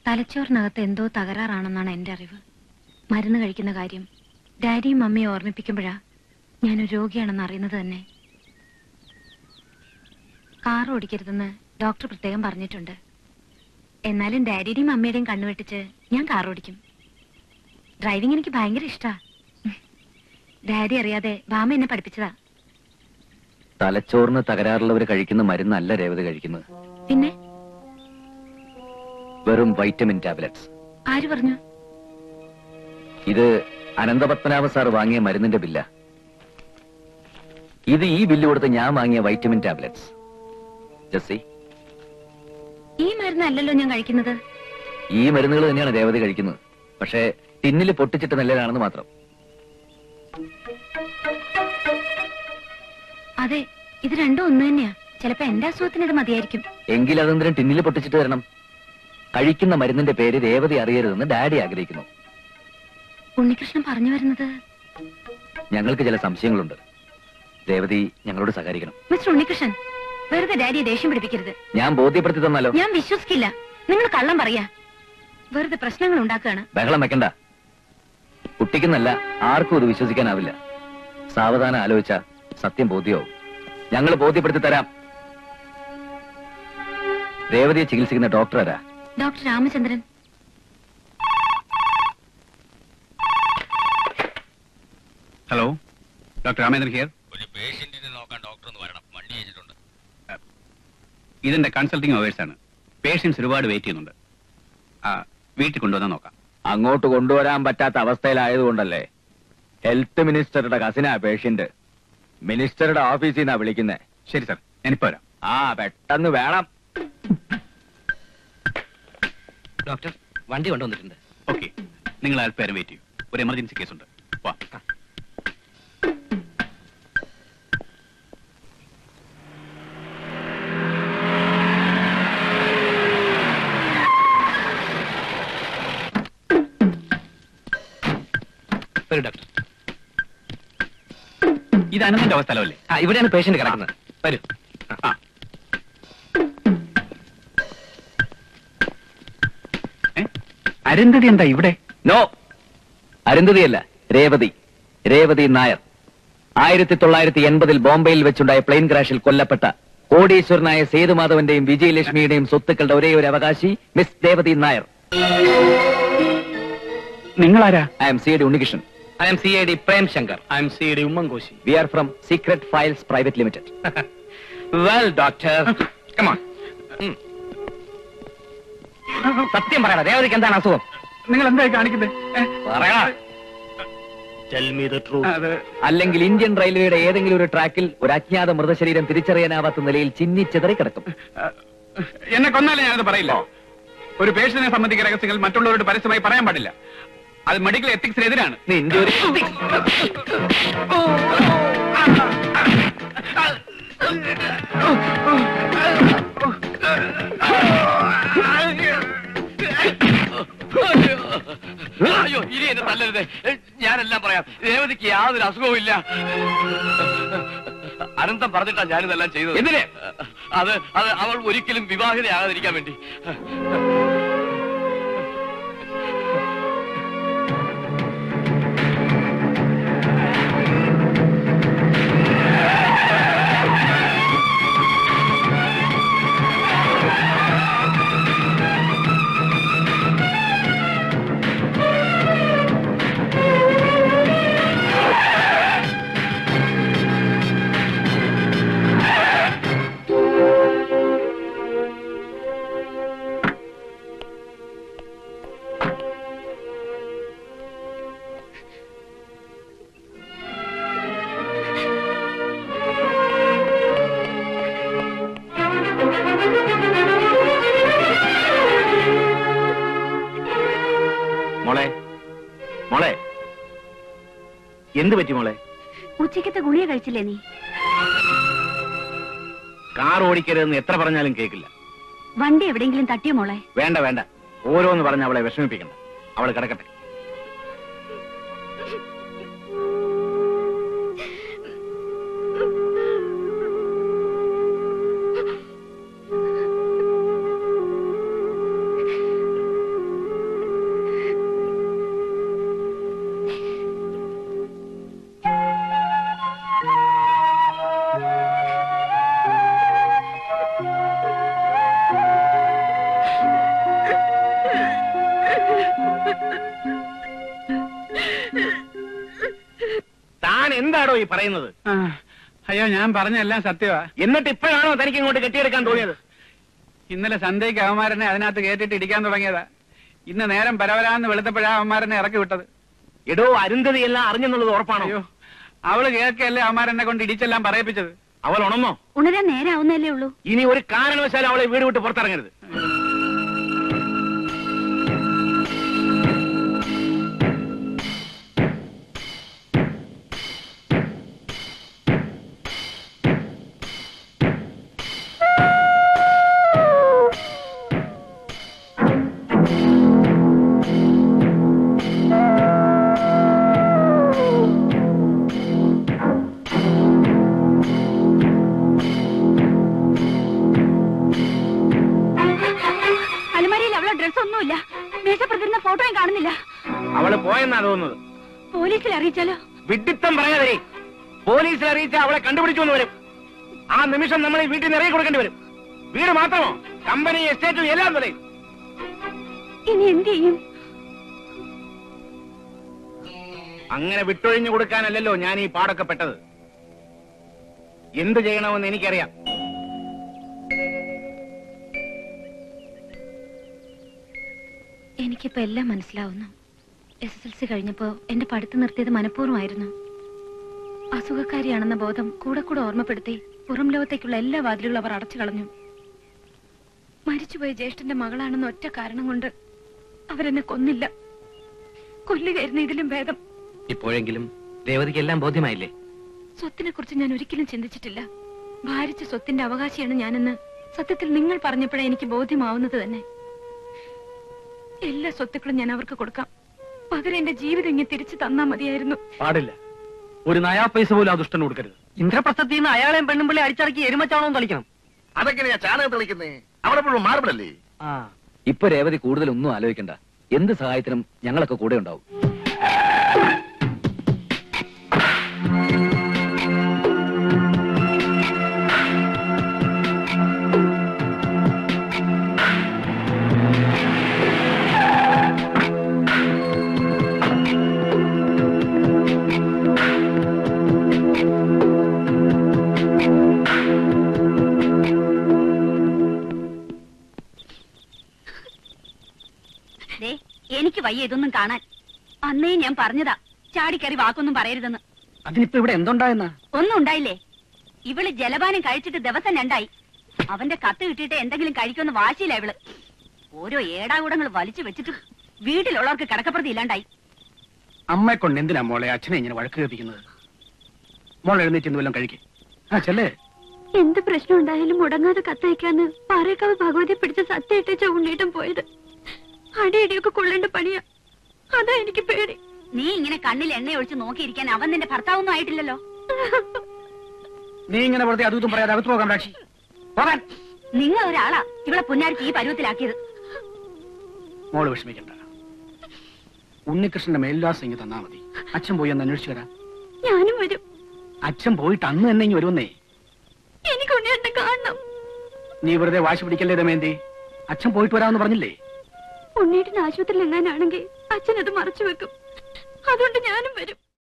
തലച്ചോറിനകത്ത് എന്തോ തകരാറാണെന്നാണ് എന്റെ അറിവ് മരുന്ന് കഴിക്കുന്ന കാര്യം ഡാഡിയും മമ്മിയും ഓർമ്മിപ്പിക്കുമ്പോഴാ ഞാനൊരു രോഗിയാണെന്ന് അറിയുന്നത് തന്നെ കാർ ഓടിക്കരുതെന്ന് ഡോക്ടർ പ്രത്യേകം പറഞ്ഞിട്ടുണ്ട് എന്നാലും ഡാഡിയുടെയും മമ്മിയുടെയും കണ്ണുവെട്ടിച്ച് ഞാൻ കാർ ഓടിക്കും ഡ്രൈവിംഗ് എനിക്ക് ഭയങ്കര ഇഷ്ടാ ഡാഡി അറിയാതെ ബാമ എന്നെ പഠിപ്പിച്ചതാ തലച്ചോറിന് തകരാറുള്ളവർ കഴിക്കുന്ന മരുന്നല്ല രേവതി കഴിക്കുന്നത് പിന്നെ വെറും വൈറ്റമിൻ ടാബ്ലറ്റ്സ് ആര് പറഞ്ഞു ഇത് അനന്തപത്മനാഭ സാർ വാങ്ങിയ മരുന്നിന്റെ ബില്ല ഇത് ഈ ബില്ല് കൊടുത്ത് ഞാൻ വാങ്ങിയ വൈറ്റമിൻ ടാബ്ലറ്റ്സ് ജസ്സി ഈ മരുന്നല്ലല്ലോ ഞാൻ കഴിക്കുന്നത് ഈ മരുന്നുകൾ തന്നെയാണ് രേവതി കഴിക്കുന്നത് പക്ഷേ ടിന്നിൽ പൊട്ടിച്ചിട്ട് നല്ലതാണെന്ന് മാത്രം അതെ ഇത് രണ്ടും ഒന്ന് തന്നെയാ ചിലപ്പോ എന്റെ അസുഖത്തിന് ഇത് മതിയായിരിക്കും എങ്കിൽ അതെന്തിനും ടിന്നിൽ പൊട്ടിച്ചിട്ട് തരണം കഴിക്കുന്ന മരുന്നിന്റെ പേര് രേവതി അറിയരുതെന്ന് ഡാഡി ആഗ്രഹിക്കുന്നു ഉണ്ണികൃഷ്ണൻ പറഞ്ഞു വരുന്നത് ഞങ്ങൾക്ക് ചില സംശയങ്ങളുണ്ട് രേവതി ഞങ്ങളോട് സഹകരിക്കണം മിസ്റ്റർ ഉണ്ണികൃഷ്ണൻ വെറുതെ ഡാഡിയെ ദേഷ്യം പിടിപ്പിക്കരുത് ഞാൻ ബോധ്യപ്പെടുത്തി തന്നാലോ ഞാൻ വിശ്വസിക്കില്ല നിങ്ങൾ കള്ളം പറയാ വെറുതെ പ്രശ്നങ്ങൾ ഉണ്ടാക്കുകയാണ് ബഹളം വെക്കണ്ട കുട്ടിക്കെന്നല്ല ആർക്കും ഇത് വിശ്വസിക്കാനാവില്ല സാവധാനം ആലോചിച്ച സത്യം ബോധ്യമാവും ഞങ്ങൾ ബോധ്യപ്പെടുത്തി തരാം രേവതിയെ ചികിത്സിക്കുന്ന ഡോക്ടർ ആരാ doctor Ramachandran hello doctor Ramendran here ഒരു പേഷ്യന്റിനെ നോക്കാൻ ഡോക്ടർ ഒന്ന് വരണം വണ്ടി അയച്ചിട്ടുണ്ട് ഇതിന്റെ കൺസൾട്ടിംഗ് അവേഴ്സ് ആണ് പേഷ്യൻസ് ഒരുപാട് വെയിറ്റ് ചെയ്യുന്നുണ്ട് ആ വീട്ടിൽ കൊണ്ടുവന്നാൽ നോക്കാം അങ്ങോട്ട് കൊണ്ടുവരാൻ പറ്റാത്ത അവസ്ഥയിലായതുകൊണ്ടല്ലേ ഹെൽത്ത് മിനിസ്റ്ററുടെ കസിനാ പേഷ്യന്റ് മിനിസ്റ്ററുടെ ഓഫീസിൽ നിന്നാ വിളിക്കുന്നേ ശരി സാർ ഞാനിപ്പോ വരാം ആ പെട്ടെന്ന് വേണം ഡോക്ടർ വണ്ടി കൊണ്ടുവന്നിട്ടുണ്ട് ഓക്കെ നിങ്ങൾ അല്പേരം വെയിറ്റ് ചെയ്യൂ ഒരു എമർജൻസി കേസ് ഉണ്ട് വാ ഒരു ഡോക്ടർ ഇത് അനന്തന്റെ അവസ്ഥ സ്ഥലമല്ലേ ആ ഇവിടെയാണ് പേഷ്യന്റ് കിടക്കുന്നത് വരൂ ആ ഏ? അരുന്ധതി എന്താ ഇവിടെ നോ അരുന്ധതിയല്ല രേവതി രേവതി നായർ ആയിരത്തി തൊള്ളായിരത്തി എൺപതിൽ ബോംബെയിൽ വെച്ചുണ്ടായ പ്ലെയിൻ ക്രാഷിൽ കൊല്ലപ്പെട്ട കോടീശ്വരനായ സേതുമാധവന്റെയും വിജയലക്ഷ്മിയുടെയും സ്വത്തുക്കളുടെ ഒരേ ഒരു അവകാശി മിസ് രേവതി നായർ നിങ്ങളാരാ I am C D Unnikrishnan I am C I D Prem Shankar I am C I D Oommen Koshy V R from secret files private limited well doctor come on സത്യം പറയണം രേവതിക്ക് എന്താണ് അസുഖം നിങ്ങൾ എന്തായി കാണിക്കുന്നത് ഏ? പറയണ അത് അല്ലെങ്കിൽ ഇന്ത്യൻ റെയിൽവേയുടെ ഏതെങ്കിലും ഒരു ട്രാക്കിൽ ഒരു അജ്ഞാത മൃതശരീരം തിരിച്ചറിയാനാവാത്ത നിലയിൽ ചിന്നിച്ചെതറി കിടക്കും ആ, എന്നെ കൊന്നാലേ ഞാനത് പറയില്ല ഒരു പേഷ്യനെ സംബന്ധിക്കുന്ന രഹസ്യങ്ങൾ മറ്റുള്ളവരോട് പരസ്യമായി പറയാൻ പാടില്ല അത് മെഡിക്കൽ എത്തിക്സിനെതിരാണ് നിന്റെ ഒരു അയ്യോ ഇനി എന്നെ തല്ലരുത് ഞാനെല്ലാം പറയാം രേവതിക്ക് യാതൊരു അസുഖവും ഇല്ല അനന്തം പറഞ്ഞിട്ടാ ഞാനിതെല്ലാം ചെയ്തത് എന്തിനെ അത് അത് അവൾ ഒരിക്കലും വിവാഹിതയാകാതിരിക്കാൻ വേണ്ടി മോളെ മോളെ എന്ത് പറ്റി മോളെ ഉച്ചക്കത്തെ ഗുളിക കഴിച്ചില്ലേ നീ കാർ ഓടിക്കരുതെന്ന് എത്ര പറഞ്ഞാലും കേൾക്കില്ല വണ്ടി എവിടെയെങ്കിലും തട്ടിയോ മോളെ വേണ്ട വേണ്ട ഓരോന്ന് പറഞ്ഞ് അവളെ വിഷമിപ്പിക്കണ്ട അവൾ കിടക്കട്ടെ എന്താണോ ഈ പറയുന്നത് ആ, അയ്യോ ഞാൻ പറഞ്ഞെല്ലാം സത്യമാ എന്നിട്ട് ഇപ്പോഴാണോ തനിക്ക് ഇങ്ങോട്ട് കെട്ടിയെടുക്കാൻ തോന്നിയത് ഇന്നലെ സന്ധ്യയ്ക്ക് അവന്മാരനെ അതിനകത്ത് കയറ്റിട്ട് ഇടിക്കാൻ തുടങ്ങിയതാ ഇന്ന് നേരം പരവരാന്ന് വെളുത്തപ്പോഴാ അവന്മാരനെ ഇറക്കി വിട്ടത് എടോ അരുന്ധതി എല്ലാം അറിഞ്ഞെന്നുള്ളത് ഉറപ്പാണോ അയ്യോ അവള് കേൾക്കല്ലേ അവന്മാരെന്നെ കൊണ്ട് ഇടിച്ചെല്ലാം പറയിപ്പിച്ചത് അവൾ ഉണർന്നോ ഉണരാൻ നേരാവുന്നല്ലേ ഉള്ളൂ ഇനി ഒരു കാരണവശാലും അവളെ വീട് വിട്ട് പുറത്തിറങ്ങരുത് അലമാരിയിൽ അവളെ ഡ്രസ് ഒന്നുമില്ല മേശപ്പുറത്തിരുന്ന ഫോട്ടോയും കാണുന്നില്ല അവള് പോയെന്നാ തോന്നുന്നത് പോലീസിൽ അറിയിച്ചാലോ വിഡിത്തം പറയാതെ പോലീസിൽ അറിയിച്ച അവളെ കണ്ടുപിടിച്ചു എന്ന് വരും ആ നിമിഷം നമ്മൾ ഈ വീട്ടിൽ നിറയെ കൊടുക്കേണ്ടി വരും വീട് മാത്രമോ കമ്പനി എസ്റ്റേറ്റും എല്ലാം വിലയും ഇനി എന്ത് ചെയ്യും അങ്ങനെ വിട്ടൊഴിഞ്ഞു കൊടുക്കാനല്ലല്ലോ ഞാൻ ഈ പാടൊക്കെ പെട്ടത് എന്ത് ചെയ്യണമെന്ന് എനിക്കറിയാം എനിക്കിപ്പോ എല്ലാം മനസ്സിലാവുന്നു എസ് എസ് എൽ സി കഴിഞ്ഞപ്പോ എന്റെ പഠിത്തം നിർത്തിയത് മനഃപൂർവ്വമായിരുന്നു അസുഖക്കാരിയാണെന്ന ബോധം കൂടെ കൂടെ ഓർമ്മപ്പെടുത്തി പുറം ലോകത്തേക്കുള്ള എല്ലാ വാതിലുകളും അവർ അടച്ചു കളഞ്ഞു മരിച്ചുപോയ ജ്യേഷ്ഠന്റെ മകളാണെന്ന ഒറ്റ കാരണം കൊണ്ട് അവരെന്നെ കൊന്നില്ല കൊല്ലുകയായിരുന്നു ഇതിലും ഭേദം ഇപ്പോഴെങ്കിലും രേവതിക്ക് എല്ലാം ബോധ്യമായില്ലേ സ്വത്തിനെ കുറിച്ച് ഞാൻ ഒരിക്കലും ചിന്തിച്ചിട്ടില്ല ഭാരിച്ച സ്വത്തിന്റെ അവകാശിയാണ് ഞാനെന്ന് സത്യത്തിൽ നിങ്ങൾ പറഞ്ഞപ്പോഴേ എനിക്ക് ബോധ്യമാവുന്നത് തന്നെ എല്ലാ സ്വത്തുക്കളും ഞാൻ അവർക്ക് കൊടുക്കാം പകരം എന്റെ ജീവിതം ഇങ്ങനെ തിരിച്ചു തന്നാ മതിയായിരുന്നു പാടില്ല ഒരു നയാ പൈസ പോലും ആ ദുഷ്ടന് കൊടുക്കരുത് ഇന്ദ്രപ്രസ്ഥത്തിൽ നിന്ന് അയാളെയും പെണ്ണും പിള്ളി അടിച്ചടക്കി എരുമച്ചാണോ കളിക്കണം അതെങ്ങനെയാ ചാണകം തെളിക്കുന്നേ അവളെപ്പോഴും മാർബിളല്ലേ ഇപ്പൊ രേവതി കൂടുതൽ ഒന്നും ആലോചിക്കണ്ട എന്ത് സഹായത്തിനും ഞങ്ങളൊക്കെ കൂടെ ഉണ്ടാവും ദേ, എനിക്ക് വയ്യ ഇതൊന്നും കാണാൻ അന്നേ ഞാൻ പറഞ്ഞതാ ചാടിക്കറി വാക്കൊന്നും പറയരുതെന്ന് അതിനിപ്പോ ഇവിടെ എന്തുണ്ടായെന്നാ ഒന്നും ഉണ്ടായില്ലേ ഇവള് ജലപാനം കഴിച്ചിട്ട് ദിവസം രണ്ടായി അവന്റെ കത്ത് കിട്ടിയിട്ട് എന്തെങ്കിലും കഴിക്കുമെന്ന് വാശിയില്ല ഇവള് ഓരോ ഏടാകൂടങ്ങൾ വലിച്ചു വെച്ചിട്ട് വീട്ടിലുള്ളവർക്ക് കിടക്കപ്രതി ഇല്ലാണ്ടായി അമ്മയെ കൊണ്ട് എന്തിനാ മോളെ അച്ഛനെ ഇങ്ങനെ വഴക്ക് കേൾപ്പിക്കുന്നത് മോൾ എഴുന്നേറ്റ് ഇന്ന് വല്ലതും കഴിക്കേ ആ ചെല്ലേ എന്ത് പ്രശ്നം ഉണ്ടായാലും മുടങ്ങാതെ കത്തയക്കാന്ന് പാറേക്കാവ് ഭഗവതി പിടിച്ച സത്യമായിട്ട് ഉണ്ണീട്ടം പോയത് അടിയടിയൊക്കെ കൊള്ളേണ്ട പണിയാ അതാ എനിക്ക് പേടി നീ ഇങ്ങനെ കണ്ണിൽ എണ്ണ ഒഴിച്ച് നോക്കിയിരിക്കാൻ അവൻ നിന്റെ ഭർത്താവൊന്നും ആയിട്ടില്ലല്ലോ നീ ഇങ്ങനെ വെറുതെ അതും ഇതും പറയാതെ അകത്ത് പോകാം രാക്ഷി പോകാൻ നിങ്ങൾ ഒരാളാ ഇവളെ പുന്നാരിക്ക് ഈ പരുവത്തിലാക്കിയത് മോള് വിഷമിക്കണ്ട ഉണ്ണികൃഷ്ണന്റെ മേൽവിലാസം ഇങ്ങ് തന്നാ മതി അച്ഛൻ പോയി ഒന്ന് അന്വേഷിച്ചു വരാം ഞാനും വരും അച്ഛൻ പോയിട്ട് അന്ന് തന്നെ ഇങ്ങ് വരുമെന്നേ എനിക്ക് ഉണ്ണിയേട്ടനെ കാണണം നീ വെറുതെ വാശി പിടിക്കല്ലേ ദമയന്തി അച്ഛൻ പോയിട്ട് വരാമെന്ന് പറഞ്ഞില്ലേ ഉണ്ണീട്ടിന് ആശുപത്രിയിൽ എങ്ങാനാണെങ്കിൽ അച്ഛൻ അത് മറച്ചു വെക്കും അതുകൊണ്ട് ഞാനും വരും